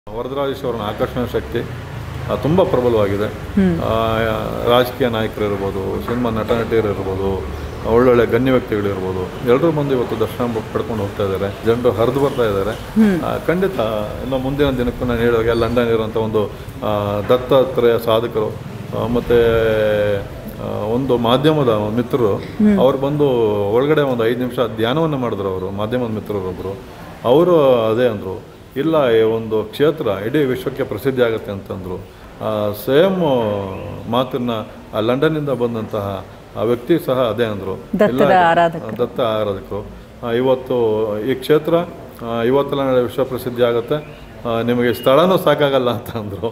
ವರದರಾಜೇಶ್ವರನ ಆಕರ್ಷಣಾ ಶಕ್ತಿ ಆ, ತುಂಬ ಪ್ರಬಲವಾಗಿದೆ ಆ, ರಾಜಕೀಯ ನಾಯಕರು ಇರ್ಬೋದು ಸಿನಿಮಾ ನಟ ನಟಿಯರು ಇರ್ಬೋದು ಒಳ್ಳೊಳ್ಳೆ ಗಣ್ಯ ವ್ಯಕ್ತಿಗಳಿರ್ಬೋದು ಎಲ್ಲರೂ ಬಂದು ಇವತ್ತು ದರ್ಶನ ಪಡ್ಕೊಂಡು ಹೋಗ್ತಾ ಇದ್ದಾರೆ ಜನರು ಹರಿದು ಬರ್ತಾ ಇದ್ದಾರೆ ಆ, ಖಂಡಿತ ಇನ್ನು ಮುಂದಿನ ದಿನಕ್ಕೂ ನಾನು ಹೇಳಿದಾಗ ಲಂಡನ್ ಇರುವಂಥ ಒಂದು ಆ, ದತ್ತಾತ್ರೇಯ ಸಾಧಕರು ಆ, ಮತ್ತೆ ಆ, ಒಂದು ಮಾಧ್ಯಮದ ಮಿತ್ರರು ಅವ್ರು ಬಂದು ಒಳಗಡೆ ಒಂದು ಐದು ನಿಮಿಷ ಧ್ಯಾನವನ್ನು ಮಾಡಿದ್ರು ಅವರು ಮಾಧ್ಯಮದ ಮಿತ್ರರೊಬ್ಬರು ಅವರು ಅದೇ ಅಂದರು ಇಲ್ಲ ಈ ಒಂದು ಕ್ಷೇತ್ರ ಇಡೀ ವಿಶ್ವಕ್ಕೆ ಪ್ರಸಿದ್ಧಿ ಆಗುತ್ತೆ ಅಂತಂದರು ಸೇಮ್ ಮಾತನ್ನ ಆ ಲಂಡನ್ನಿಂದ ಬಂದಂತಹ ಆ ವ್ಯಕ್ತಿ ಸಹ ಅದೇ ಅಂದರು ದತ್ತದ ಆರಾಧಕ ದತ್ತ ಆರಾಧಕರು ಆ, ಇವತ್ತು ಈ ಕ್ಷೇತ್ರ ಆ, ಇವತ್ತೆಲ್ಲ ನಾಳೆ ವಿಶ್ವ ಪ್ರಸಿದ್ಧಿ ಆಗುತ್ತೆ ಆ, ನಿಮಗೆ ಸ್ಥಳನೂ ಸಾಕಾಗಲ್ಲ ಅಂತ ಅಂದರು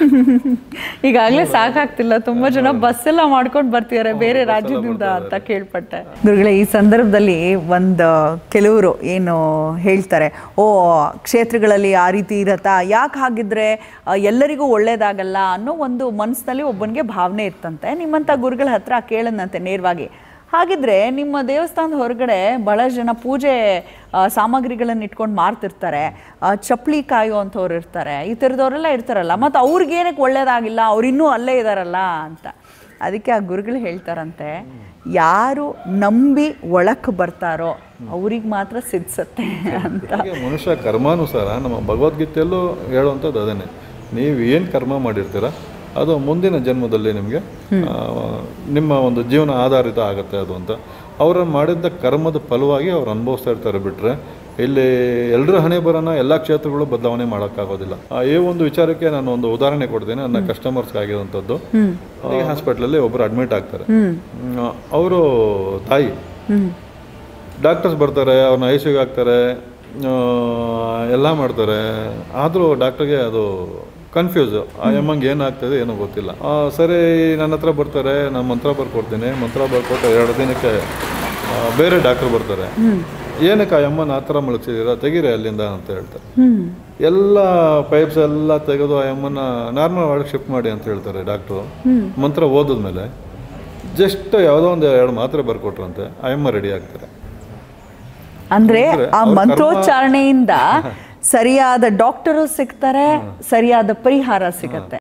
ಈಗಾಗಲೇ ಸಾಕಾಗ್ತಿಲ್ಲ ತುಂಬಾ ಜನ ಬಸ್ ಎಲ್ಲ ಮಾಡ್ಕೊಂಡು ಬರ್ತಿದ್ದಾರೆ ಬೇರೆ ರಾಜ್ಯದಿಂದ ಅಂತ ಕೇಳ್ಪಟ್ಟೆ ಗುರುಗಳೇ ಈ ಸಂದರ್ಭದಲ್ಲಿ ಒಂದು ಕೆಲವರು ಏನು ಹೇಳ್ತಾರೆ ಓ ಕ್ಷೇತ್ರಗಳಲ್ಲಿ ಆ ರೀತಿ ಇರತ್ತಾ ಯಾಕೆ ಹಾಗಿದ್ರೆ ಆ, ಎಲ್ಲರಿಗೂ ಒಳ್ಳೇದಾಗಲ್ಲ ಅನ್ನೋ ಒಂದು ಮನಸ್ಸಿನಲ್ಲಿ ಒಬ್ಬನಿಗೆ ಭಾವನೆ ಇರ್ತಂತೆ ನಿಮ್ಮಂಥ ಗುರುಗಳ ಹತ್ರ ಕೇಳನಂತೆ ನೇರವಾಗಿ ಹಾಗಿದ್ರೆ ನಿಮ್ಮ ದೇವಸ್ಥಾನದ ಹೊರಗಡೆ ಬಹಳ ಜನ ಪೂಜೆ ಆ, ಸಾಮಗ್ರಿಗಳನ್ನ ಇಟ್ಕೊಂಡು ಮಾರ್ತಿರ್ತಾರೆ ಆ, ಚಪ್ಪಲಿ ಕಾಯುವಂಥವ್ರು ಇರ್ತಾರೆ ಈ ಥರದವರೆಲ್ಲ ಇರ್ತಾರಲ್ಲ ಮತ್ತು ಅವ್ರಿಗೇನಕ್ಕೆ ಒಳ್ಳೇದಾಗಿಲ್ಲ ಅವ್ರು ಇನ್ನೂ ಅಲ್ಲೇ ಇದಾರಲ್ಲ ಅಂತ ಅದಕ್ಕೆ ಆ ಗುರುಗಳು ಹೇಳ್ತಾರಂತೆ ಯಾರು ನಂಬಿ ಒಳಕ್ಕೆ ಬರ್ತಾರೋ ಅವ್ರಿಗೆ ಮಾತ್ರ ಸಿದ್ಸತ್ತೆ ಅಂತ ಹೀಗೆ ಮನುಷ್ಯ ಕರ್ಮಾನುಸಾರ ನಮ್ಮ ಭಗವದ್ಗೀತೆಯಲ್ಲೂ ಹೇಳುವಂಥದ್ದು ಅದೇನೆ ನೀವು ಏನು ಕರ್ಮ ಮಾಡಿರ್ತೀರ ಅದು ಮುಂದಿನ ಜನ್ಮದಲ್ಲಿ ನಿಮಗೆ ಆ, ನಿಮ್ಮ ಒಂದು ಜೀವನ ಆಧಾರಿತ ಆಗುತ್ತೆ ಅದು ಅಂತ ಅವರು ಮಾಡಿದ್ದ ಕರ್ಮದ ಫಲವಾಗಿ ಅವ್ರು ಅನುಭವಿಸ್ತಾ ಇರ್ತಾರೆ ಬಿಟ್ಟರೆ ಇಲ್ಲಿ ಎಲ್ಲರ ಹಣೆ ಬರೋಣ ಎಲ್ಲ ಕ್ಷೇತ್ರಗಳು ಬದಲಾವಣೆ ಮಾಡೋಕ್ಕಾಗೋದಿಲ್ಲ ಆ, ಈ ಒಂದು ವಿಚಾರಕ್ಕೆ ನಾನು ಒಂದು ಉದಾಹರಣೆ ಕೊಡ್ತೀನಿ ನನ್ನ ಕಸ್ಟಮರ್ಸ್ಗೆ ಆಗಿರುವಂಥದ್ದು ಹಾಸ್ಪಿಟ್ಲಲ್ಲಿ ಒಬ್ಬರು ಅಡ್ಮಿಟ್ ಆಗ್ತಾರೆ ಅವರು ತಾಯಿ ಡಾಕ್ಟರ್ಸ್ ಬರ್ತಾರೆ ಅವ್ರನ್ನ ಐ ಸಿಗೆ ಹಾಕ್ತಾರೆ ಆ, ಎಲ್ಲ ಮಾಡ್ತಾರೆ ಆದರೂ ಡಾಕ್ಟರ್ಗೆ ಅದು ಕನ್ಫ್ಯೂಸ್ ಆ ಎಮ್ಮಂಗೆ ಏನಾಗ್ತದೆ ಏನೋ ಗೊತ್ತಿಲ್ಲ ಆ, ಸರಿ ನನ್ನ ಹತ್ರ ಬರ್ತಾರೆ ನಾನು ಮಂತ್ರ ಬರ್ಕೊಡ್ತೀನಿ ಮಂತ್ರ ಬರ್ಕೊಟ್ಟು ಎರಡು ದಿನಕ್ಕೆ ಆ, ಬೇರೆ ಡಾಕ್ಟರ್ ಬರ್ತಾರೆ ಏನಕ್ಕೆ ಆ ಅಮ್ಮನ ಆ ಥರ ಮಲಗಿಸಿದ್ದೀರಾ ತೆಗೀರಿ ಅಲ್ಲಿಂದ ಅಂತ ಹೇಳ್ತಾರೆ ಹ್ಮ್ ಎಲ್ಲ ಪೈಪ್ಸ್ ಎಲ್ಲ ತೆಗೆದು ಆ ಅಮ್ಮನ ನಾರ್ಮಲ್ ವಾರ್ಡ್ಗೆ ಶಿಫ್ಟ್ ಮಾಡಿ ಅಂತ ಹೇಳ್ತಾರೆ ಡಾಕ್ಟ್ರು ಮಂತ್ರ ಓದಿದ್ಮೇಲೆ ಜಸ್ಟ್ ಯಾವುದೋ ಒಂದು ಎರಡು ಮಾತ್ರೆ ಬರ್ಕೊಟ್ರಂತೆ ಆ ಅಮ್ಮ ರೆಡಿ ಆಗ್ತಾರೆ ಅಂದ್ರೆ ಆ ಮಂತ್ರೋಚ್ಚಾರಣೆಯಿಂದ ಸರಿಯಾದ ಡಾಕ್ಟರು ಸಿಗ್ತಾರೆ ಸರಿಯಾದ ಪರಿಹಾರ ಸಿಗತ್ತೆ